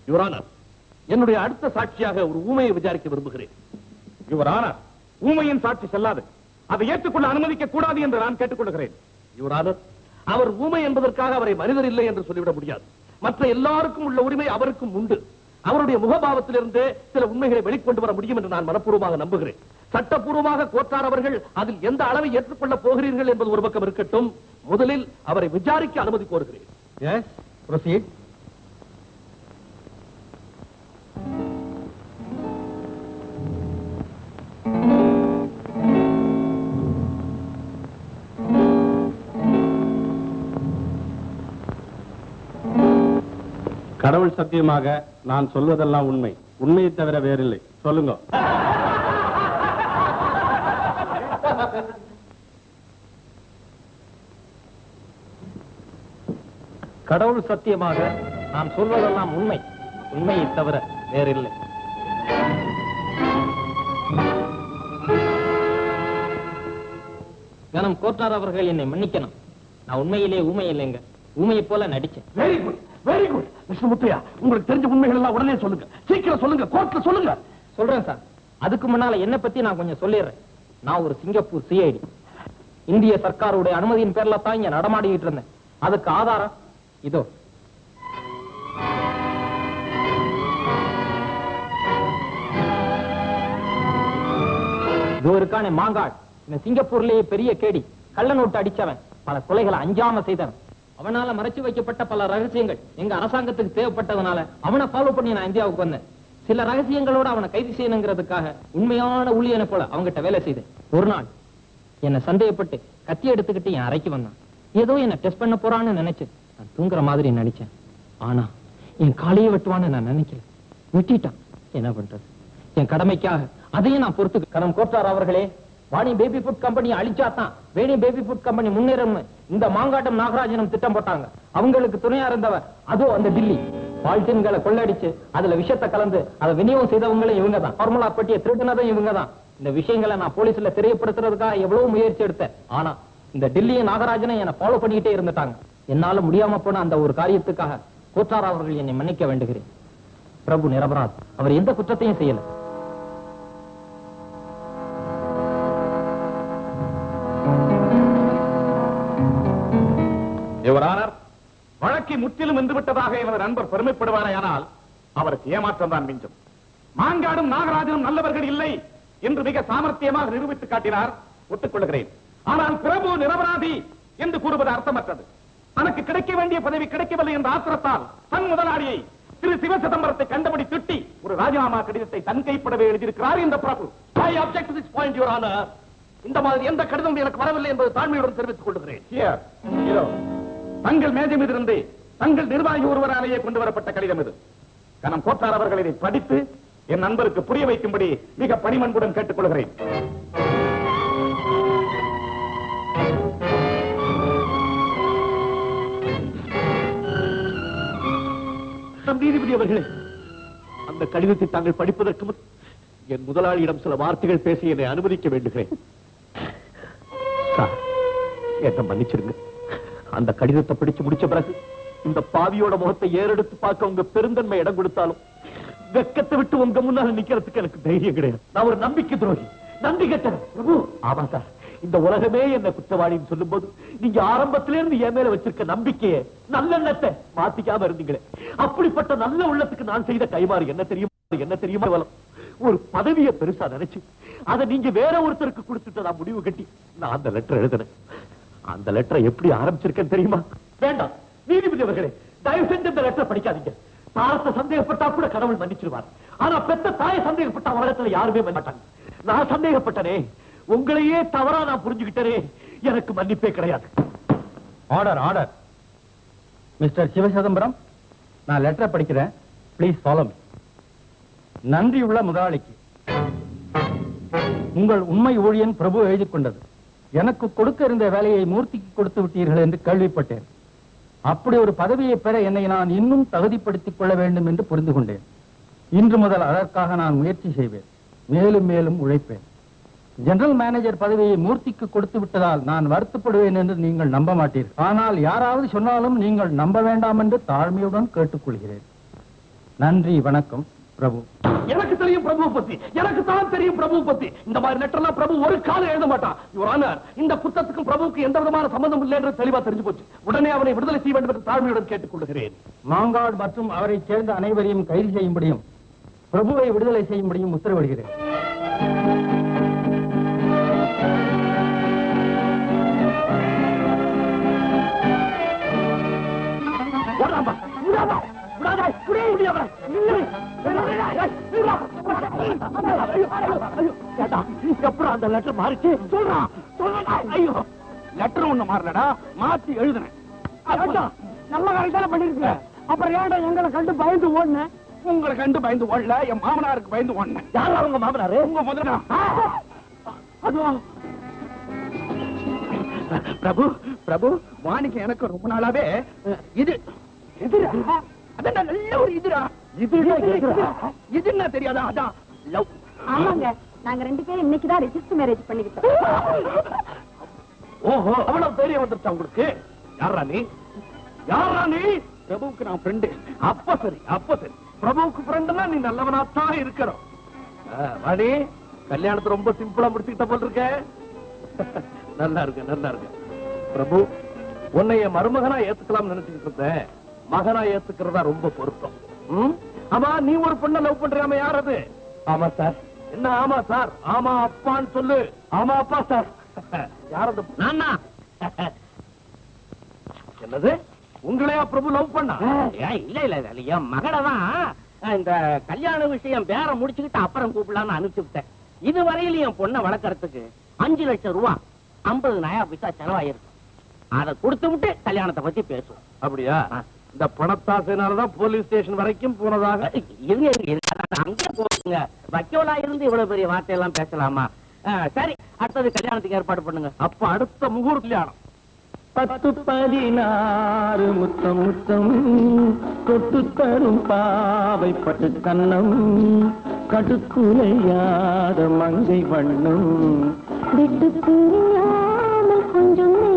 Your Honour என்னுடைய அடுத்த சாட்சியாக ஒரு ஊமையை விசாரிக்க விரும்புகிறேன் யுவரானர் ஊமையின் சாட்சி செல்லாது அதை ஏற்றுக்கொள்ள அனுமதிக்க கூடாது என்று நான் கேட்டுக்கொள்கிறேன் யுவரானர் அவர் ஊமை என்பதற்காக அவரை மனிதர் இல்லை என்று சொல்லிவிட முடியாது மற்ற எல்லாருக்கும் உள்ள உரிமை அவருக்கும் உண்டு அவருடைய முகபாவத்திலிருந்து சில உண்மைகளை வெளிக்கொண்டு வர முடியும் என்று நான் மனப்பூர்வமாக நம்புகிறேன் சட்டப்பூர்வமாக கோட்டார் அவர்கள் அதில் எந்த அளவை ஏற்றுக்கொள்ளப் போகிறீர்கள் என்பது ஒரு பக்கம் இருக்கட்டும் முதலில் அவரை விசாரிக்க அனுமதி கோருகிறேன் எஸ் ப்ரொசீட் கடவுள் சத்தியமாக நான் சொல்வதெல்லாம் உண்மை உண்மையை தவிர வேறில்லை சொல்லுங்க கடவுள் சத்தியமாக நான் சொல்வதெல்லாம் உண்மை உண்மையை தவிர வேறில்லை கனம் கோட்டார் அவர்கள் என்னை மன்னிக்கணும் நான் உண்மையிலே ஊமை இல்லைங்க ஊமையை போல நடிச்சேன் very good very good mister Muthaiah உங்களுக்கு தெரிஞ்ச உண்மைகள் எல்லாம் உடனே சொல்லுங்க சீக்கிரம் சொல்லுங்க கோர்ட்ல சொல்லுங்க சொல்றேன் சார் அதுக்கு முன்னால என்ன பத்தி நான் கொஞ்சம் சொல்லிடுறேன் நான் ஒரு சிங்கப்பூர் சிஐடி இந்திய சர்க்காருடைய அனுமதியின் பேர்ல தான் இங்க நடமாடிக்கிட்டு இருந்தேன் அதுக்கு ஆதாரம் இதோ இதோ இருக்கானே மாங்காட் இந்த சிங்கப்பூர்லயே பெரிய கேடி கள்ள நோட்டு அடிச்சவன் பல கொலைகளை அஞ்சாம செய்தவன் அவனால மறைச்சு வைக்கப்பட்ட பல ரகசியங்கள் எங்க அரசாங்கத்துக்கு தேவைப்பட்டதுனால அவனை ஃபாலோ பண்ணி நான் இந்தியாவுக்கு வந்தேன் சில ரகசியங்களோட அவனை கைது செய்யணுங்கிறதுக்காக உண்மையான ஊழியனை போல அவங்கிட்ட வேலை செய்தேன் ஒரு நாள் என்ன சந்தேகப்பட்டு கத்தி எடுத்துக்கிட்டு என் அறைக்கு வந்தான் ஏதோ என்ன டெஸ்ட் பண்ண போறான்னு நினைச்சு நான் தூங்குற மாதிரி நடிச்சேன் ஆனா என் காலையை வெட்டுவான்னு நான் நினைக்கல வெட்டிட்டான் என்ன பண்றது என் கடமைக்காக அதையும் நான் பொறுத்து கடம் கோட்டார் அவர்களே வாணி பேபி ஃபுட் கம்பெனி அழிச்சாதான் வேணி பேபி ஃபுட் கம்பெனி முன்னேறும்னு இந்த மாங்காட்டம் நாகராஜனும் திட்டம் போட்டாங்க அவங்களுக்கு துணையா இருந்தவர் அதோ அந்த டில்லி பால்டின்களை கொள்ளடிச்சு அதுல விஷத்தை கலந்து அதை விநியோகம் செய்தவங்களும் இவங்க தான் ஃபார்முலா பெட்டியை திருடினதும் இவங்க தான் இந்த விஷயங்களை நான் போலீஸ்ல தெரியப்படுத்துறதுக்காக எவ்வளவு முயற்சி எடுத்தேன் ஆனா இந்த டில்லியும் நாகராஜனும் என்னை ஃபாலோ பண்ணிக்கிட்டே இருந்துட்டாங்க என்னால முடியாம போன அந்த ஒரு காரியத்துக்காக கோட்டார் அவர்கள் என்னை மன்னிக்க வேண்டுகிறேன் பிரபு நிரபராத் அவர் எந்த குற்றத்தையும் செய்யல யுவரானர் வழக்கை முற்றிலும் வென்றுவிட்டதாக எனது நண்பர் பெருமைப்படுவாரேயானால் அவருக்கு ஏமாற்றம் தான் மிஞ்சும் மாங்காடும் நாகராஜனும் நல்லவர்கள் இல்லை என்று மிக சாமர்த்தியமாக நிரூபித்து காட்டினார் ஒத்துக்கொள்கிறேன் ஆனால் பிரபு நிரபராதி என்று கூறுவது அர்த்தமற்றது தனக்கு கிடைக்க வேண்டிய பதவி கிடைக்கவில்லை என்ற ஆத்திரத்தால் தன் முதலாளியை திரு சிவசிதம்பரத்தை கண்டபடி திட்டி ஒரு ராஜினாமா கடிதத்தை தன் கைப்படவே எழுதியிருக்கிறார் இந்த Prabhu I object to this point your honour இந்த மாதிரி எந்த கடிதம் எனக்கு வரவில்லை என்பது தாழ்மையுடன் தெரிவித்துக் கொள்கிறேன் Here, இதோ. தங்கள் மேஜை மீது இருந்து தங்கள் நிர்வாகி ஒருவராலேயே கொண்டு வரப்பட்ட கடிதம் இது கனம் கோட்டார் அவர்கள் இதை படித்து என் நண்பருக்கு புரிய வைக்கும்படி மிக பணிமன்புடன் கேட்டுக்கொள்கிறேன் நம் நீதிபதி அவர்களே அந்த கடிதத்தை தாங்கள் படிப்பதற்கு முன் என் முதலாளியிடம் சில வார்த்தைகள் பேசி என்னை அனுமதிக்க வேண்டுகிறேன் சார் என்ன மன்னிச்சிருங்க அந்த கடிதத்தை பிடிச்சு முடிச்ச பிறகு இந்த பாவியோட முகத்தை ஏறெடுத்து பார்க்க உங்க பெருந்தன்மை இடம் கொடுத்தாலும் வெக்கத்தை விட்டு உங்க முன்னால நிக்கிறதுக்கு எனக்கு தைரியம் கிடையாது நான் ஒரு நம்பிக்கை துரோகி நன்றி கெட்டவன் பிரபு ஆமா சார் இந்த உலகமே என்ன குற்றவாளின்னு சொல்லும்போது நீங்க ஆரம்பத்தில இருந்து என் மேல வச்சிருக்க நம்பிக்கையை நல்லெண்ணத்தை மாத்திக்காம இருந்தீங்களே அப்படிப்பட்ட நல்ல உள்ளத்துக்கு நான் செய்த கைமாறு என்ன தெரியுமா என்ன தெரியுமா வலம் ஒரு பதவியை பெருசா நினைச்சு அதை நீங்க வேற ஒருத்தருக்கு கொடுத்துட்டு நான் முடிவு கட்டி நான் அந்த லெட்டர் எழுதினேன் அந்த லெட்டரை எப்படி ஆரம்பிச்சிருக்கேன்னு தெரியுமா வேண்டாம் நீதிபதி அவர்களே தயவு செஞ்சு இந்த லெட்டரை படிக்காதீங்க தாரத்தை சந்தேகப்பட்டா கூட கடவுள் மன்னிச்சிருவார் ஆனா பெத்த தாயை சந்தேகப்பட்ட உலகத்துல யாருமே மன்னிக்க மாட்டாங்க நான் சந்தேகப்பட்டனே உங்களையே தவறா நான் புரிஞ்சுக்கிட்டனே எனக்கு மன்னிப்பே கிடையாது ஆர்டர் ஆர்டர் மிஸ்டர் சிவசிதம்பரம் நான் லெட்டரை படிக்கிறேன் ப்ளீஸ் ஃபாலோ மீ நன்றியுள்ள முதலாளிக்கு உங்கள் உண்மை ஊழியன் பிரபு எழுதி கொண்டது எனக்கு கொடுக்க இருந்த வேலையை மூர்த்திக்கு கொடுத்து விட்டீர்கள் என்று கேள்விப்பட்டேன் அப்படி ஒரு பதவியை பெற என்னை நான் இன்னும் தகுதிப்படுத்திக் கொள்ள வேண்டும் என்று புரிந்து கொண்டேன் இன்று முதல் அதற்காக நான் முயற்சி செய்வேன் மேலும் மேலும் உழைப்பேன் ஜெனரல் மேனேஜர் பதவியை மூர்த்திக்கு கொடுத்து விட்டதால் நான் வருத்தப்படுவேன் என்று நீங்கள் நம்ப மாட்டீர்கள் ஆனால் யாராவது சொன்னாலும் நீங்கள் நம்ப வேண்டாம் என்று தாழ்மையுடன் கேட்டுக்கொள்கிறேன் நன்றி வணக்கம் பிரபு எனக்கு தெரியும் பிரபு பத்தி எனக்கு தான் தெரியும் பிரபு பத்தி இந்த மாதிரி லெட்டர்லாம் பிரபு ஒரு காலம் எழுத மாட்டான் யுவர் ஆனர் இந்த குத்தத்துக்கும் பிரபுவுக்கு எந்த விதமான சம்பந்தம் இல்லை என்று தெளிவா தெரிஞ்சு போச்சு உடனே அவனை விடுதலை செய்ய வேண்டும் என்று தாழ்மையுடன் கேட்டுக் கொள்கிறேன் மாங்காடு மற்றும் அவரைச் சேர்ந்த அனைவரையும் கைது செய்யும்படியும் பிரபுவை விடுதலை செய்யும்படியும் உத்தரவிடுகிறேன் ஓடாமா விடாதா விடாதா விடே முடியாத நில்லு எப்பறம் அந்த லெட்டர் மாறிச்சு சொல்றான் சொல்றான் ஐயோ லெட்டர் ஒண்ணு மாறலடா மாத்தி எழுதுனேன் நல்ல காரியத்தான பண்ணிருக்க அப்புறம் ஏன்டா எங்களை கண்டு பயந்து ஓடுன உங்களை கண்டு பயந்து ஓடல என் மாமனாருக்கு பயந்து ஓடினேன் யார் அவங்க மாமனாரு உங்க முதல்ல அதுவும் பிரபு பிரபு வாணிக்கு எனக்கு ரொம்ப நாளாவே அஹ், இது எதிரா அதான் நல்ல ஒரு இதுரா இது இது என்ன தெரியாதா அதான் லவ் ஆமாங்க நாங்க ரெண்டு பேரும் இன்னைக்குதான் ரெஜிஸ்டர் மேரேஜ் பண்ணிக்கிட்டோம் ஓஹோ அவ்வளவு தைரியம் வந்துருச்சா உங்களுக்கு யாரா நீ யாரா நீ பிரபுவுக்கு நான் ஃப்ரெண்டு அப்ப சரி அப்ப சரி பிரபுவுக்கு ஃப்ரெண்ட்னா நீ நல்லவனாத்தான் இருக்கணும் ஆ, வாணி கல்யாணத்தை ரொம்ப சிம்பிளா முடிச்சுக்கிட்ட போல் இருக்க நல்லா இருக்கு நல்லா இருக்கு பிரபு உன்னை என் மருமகனா ஏத்துக்கலாம் நினைச்சுக்கிட்டு இருந்தேன் மகனா ஏத்துக்கிறதா ரொம்ப பொருத்தம் ம்? ஆமா நீ ஒரு பொண்ணை லவ் பண்றியாம யார் அது ஆமா சார் என்ன ஆமா சார் ஆமா அப்பான்னு சொல்லு ஆமா அப்பா சார் யார் அந்த நானா என்னது உங்களையா பிரபு லவ் பண்ணா ஏய், இல்ல இல்ல இல்ல என் மகளை தான் இந்த கல்யாண விஷயம் பேர முடிச்சுக்கிட்டு அப்புறம் கூப்பிடலாம்னு அனுப்பிச்சு விட்டேன் இது வரையிலும் என் பொண்ணை வளர்க்கறதுக்கு அஞ்சு லட்சம் ரூபா ஐம்பது நயா பைசா செலவாயிருக்கு அதை கொடுத்து விட்டு கல்யாணத்தை பத்தி பேசுவோம் அப்படியா இந்த பணத்தாசையினாலதான் போலீஸ் ஸ்டேஷன் வரைக்கும் போனதாக இருங்க இருங்க, இருங்க. அதான் அங்கே போகுங்க வக்கோலா இருந்து இவ்வளவு பெரிய வார்த்தையெல்லாம் பேசலாமா ஆ, சரி அடுத்தது கல்யாணத்துக்கு ஏற்பாடு பண்ணுங்க அப்ப அடுத்த முகூர்த்த கல்யாணம் பத்து பதினாறு முத்தம் முத்தம் தொட்டு தரும் பாவை பட்டு கண்ணம் கட்டுக்குலையாத மங்கை வண்ணம் விட்டு பிரியாமல் கொஞ்சம்